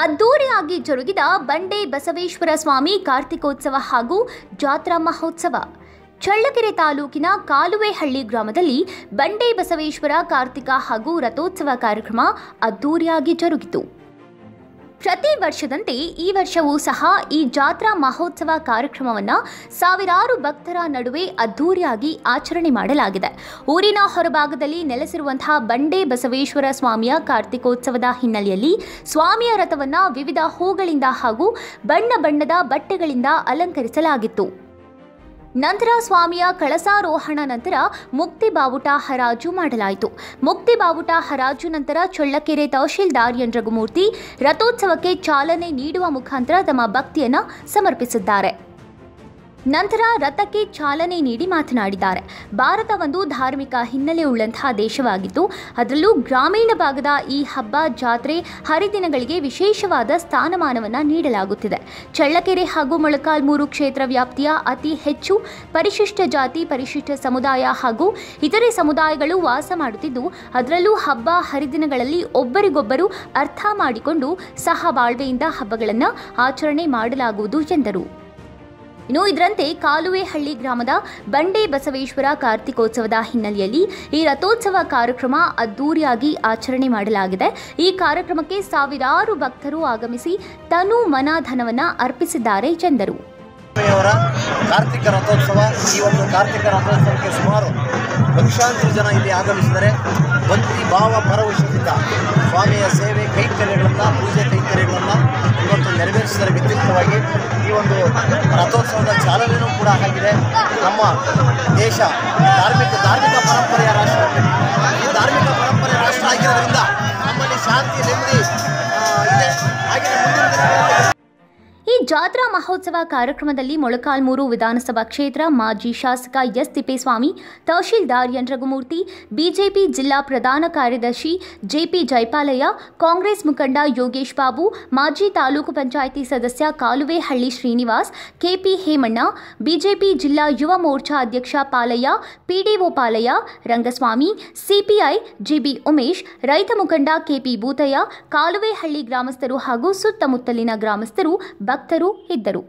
ಅದ್ದೂರಿಯಾಗಿ ಜರುಗಿದ ಬಂಡೆ ಬಸವೇಶ್ವರ ಸ್ವಾಮಿ ಕಾರ್ತಿಕೋತ್ಸವ ಹಾಗೂ ಜಾತ್ರಾ ಮಹೋತ್ಸವ ಚಳ್ಳಕೆರೆ ತಾಲೂಕಿನ ಕಾಲುವೆಹಳ್ಳಿ ಗ್ರಾಮದಲ್ಲಿ ಬಂಡೆ ಬಸವೇಶ್ವರ ಕಾರ್ತಿಕ ಹಾಗೂ ರಥೋತ್ಸವ ಕಾರ್ಯಕ್ರಮ ಅದ್ದೂರಿಯಾಗಿ ಜರುಗಿತು ಪ್ರತಿ ವರ್ಷದಂತೆ ಈ ವರ್ಷವೂ ಸಹ ಈ ಜಾತ್ರಾ ಮಹೋತ್ಸವ ಕಾರ್ಯಕ್ರಮವನ್ನು ಸಾವಿರಾರು ಭಕ್ತರ ನಡುವೆ ಅದ್ದೂರಿಯಾಗಿ ಆಚರಣೆ ಮಾಡಲಾಗಿದೆ ಊರಿನ ಹೊರಭಾಗದಲ್ಲಿ ನೆಲೆಸಿರುವಂತಹ ಬಂಡೆ ಬಸವೇಶ್ವರ ಸ್ವಾಮಿಯ ಕಾರ್ತಿಕೋತ್ಸವದ ಹಿನ್ನೆಲೆಯಲ್ಲಿ ಸ್ವಾಮಿಯ ರಥವನ್ನು ವಿವಿಧ ಹೂಗಳಿಂದ ಹಾಗೂ ಬಣ್ಣ ಬಣ್ಣದ ಬಟ್ಟೆಗಳಿಂದ ಅಲಂಕರಿಸಲಾಗಿತ್ತು ನಂತರ ಸ್ವಾಮಿಯ ಕಳಸಾರೋಹಣ ನಂತರ ಮುಕ್ತಿ ಬಾವುಟ ಹರಾಜು ಮಾಡಲಾಯಿತು ಮುಕ್ತಿ ಬಾವುಟ ಹರಾಜು ನಂತರ ಚಳ್ಳಕೆರೆ ತಹಶೀಲ್ದಾರ್ ಎನ್ ರಘುಮೂರ್ತಿ ರಥೋತ್ಸವಕ್ಕೆ ಚಾಲನೆ ನೀಡುವ ಮುಖಾಂತರ ತಮ್ಮ ಭಕ್ತಿಯನ್ನು ಸಮರ್ಪಿಸಿದ್ದಾರೆ ನಂತರ ರಥಕ್ಕೆ ಚಾಲನೆ ನೀಡಿ ಮಾತನಾಡಿದ್ದಾರೆ ಭಾರತ ಒಂದು ಧಾರ್ಮಿಕ ಹಿನ್ನೆಲೆ ಉಳ್ಳಂತಹ ದೇಶವಾಗಿದ್ದು ಅದರಲ್ಲೂ ಗ್ರಾಮೀಣ ಭಾಗದ ಈ ಹಬ್ಬ ಜಾತ್ರೆ ಹರಿದಿನಗಳಿಗೆ ವಿಶೇಷವಾದ ಸ್ಥಾನಮಾನವನ್ನು ನೀಡಲಾಗುತ್ತಿದೆ ಚಳ್ಳಕೆರೆ ಹಾಗೂ ಮೊಳಕಾಲ್ಮೂರು ಕ್ಷೇತ್ರ ವ್ಯಾಪ್ತಿಯ ಅತಿ ಹೆಚ್ಚು ಪರಿಶಿಷ್ಟ ಜಾತಿ ಪರಿಶಿಷ್ಟ ಸಮುದಾಯ ಹಾಗೂ ಇತರೆ ಸಮುದಾಯಗಳು ವಾಸ ಮಾಡುತ್ತಿದ್ದು ಅದರಲ್ಲೂ ಹಬ್ಬ ಹರಿದಿನಗಳಲ್ಲಿ ಒಬ್ಬರಿಗೊಬ್ಬರು ಅರ್ಥ ಮಾಡಿಕೊಂಡು ಸಹ ಬಾಳ್ವೆಯಿಂದ ಹಬ್ಬಗಳನ್ನು ಆಚರಣೆ ಮಾಡಲಾಗುವುದು ಎಂದರು ಇನ್ನು ಇದರಂತೆ ಕಾಲುವೆಹಳ್ಳಿ ಗ್ರಾಮದ ಬಂಡೆ ಬಸವೇಶ್ವರ ಕಾರ್ತಿಕೋತ್ಸವದ ಹಿನ್ನೆಲೆಯಲ್ಲಿ ಈ ರಥೋತ್ಸವ ಕಾರ್ಯಕ್ರಮ ಅದ್ದೂರಿಯಾಗಿ ಆಚರಣೆ ಮಾಡಲಾಗಿದೆ ಈ ಕಾರ್ಯಕ್ರಮಕ್ಕೆ ಸಾವಿರಾರು ಭಕ್ತರು ಆಗಮಿಸಿ ತನು ಮನ ಧನವನ್ನು ಅರ್ಪಿಸಿದ್ದಾರೆ ಎಂದರು ಅವರ ಕಾರ್ತಿಕ ರಥೋತ್ಸವ ಈ ಒಂದು ಕಾರ್ತಿಕ ರಥೋತ್ಸವಕ್ಕೆ ಸುಮಾರು ಲಕ್ಷಾಂತರ ಜನ ಇಲ್ಲಿ ಆಗಮಿಸಿದರೆ ಭಕ್ತಿ ಭಾವ ಪರವಶದಿಂದ ಸ್ವಾಮಿಯ ಸೇವೆ ಕೈಂಕರ್ಯಗಳನ್ನು ಪೂಜೆ ಕೈಂಕರ್ಯಗಳನ್ನು ಇವತ್ತು ನೆರವೇರಿಸಿದರೆ ವ್ಯತಿರಿಕ್ತವಾಗಿ ಈ ಒಂದು ರಥೋತ್ಸವದ ಚಾಲನೆಯೂ ಕೂಡ ಆಗಿದೆ ನಮ್ಮ ದೇಶ ಧಾರ್ಮಿಕ ಧಾರ್ಮಿಕ ಪರಂಪರೆಯ ರಾಷ್ಟ್ರ ಈ ಧಾರ್ಮಿಕ ಪರಂಪರೆಯ ರಾಷ್ಟ್ರ ಆಗಿರೋದ್ರಿಂದ ನಮ್ಮಲ್ಲಿ ಶಾಂತಿ ನೆಮ್ಮದಿ ಆ, ಇದೆ ಹಾಗೆ ಮುಂದಿನ ದಿನಗಳಲ್ಲಿ ಈ ಜಾತ್ರಾ ಮಹೋತ್ಸವ ಕಾರ್ಯಕ್ರಮದಲ್ಲಿ ಮೊಳಕಾಲ್ಮೂರು ವಿಧಾನಸಭಾ ಕ್ಷೇತ್ರ ಮಾಜಿ ಶಾಸಕ S Thippeswamy tahsildar N Raghumurthy BJP ಜಿಲ್ಲಾ ಪ್ರಧಾನ ಕಾರ್ಯದರ್ಶಿ ಜೆಪಿ ಜೈಪಾಲಯ್ಯ ಕಾಂಗ್ರೆಸ್ ಮುಖಂಡ ಯೋಗೇಶ್ ಬಾಬು ಮಾಜಿ ತಾಲೂಕು ಪಂಚಾಯಿತಿ ಸದಸ್ಯ ಕಾಲುವೆಹಳ್ಳಿ ಶ್ರೀನಿವಾಸ್ ಕೆಪಿ ಹೇಮಣ್ಣ ಬಿಜೆಪಿ ಜಿಲ್ಲಾ ಯುವ ಮೋರ್ಚಾ ಅಧ್ಯಕ್ಷ Palayya PDO Palayya Rangaswamy CPI GB Umesh ರೈತ ಮುಖಂಡ ಕೆಪಿ ಭೂತಯ್ಯ ಕಾಲುವೆಹಳ್ಳಿ ಗ್ರಾಮಸ್ಥರು ಹಾಗೂ ಸುತ್ತಮುತ್ತಲಿನ ಗ್ರಾಮಸ್ಥರು ಭಕ್ತರು ಇದ್ದರು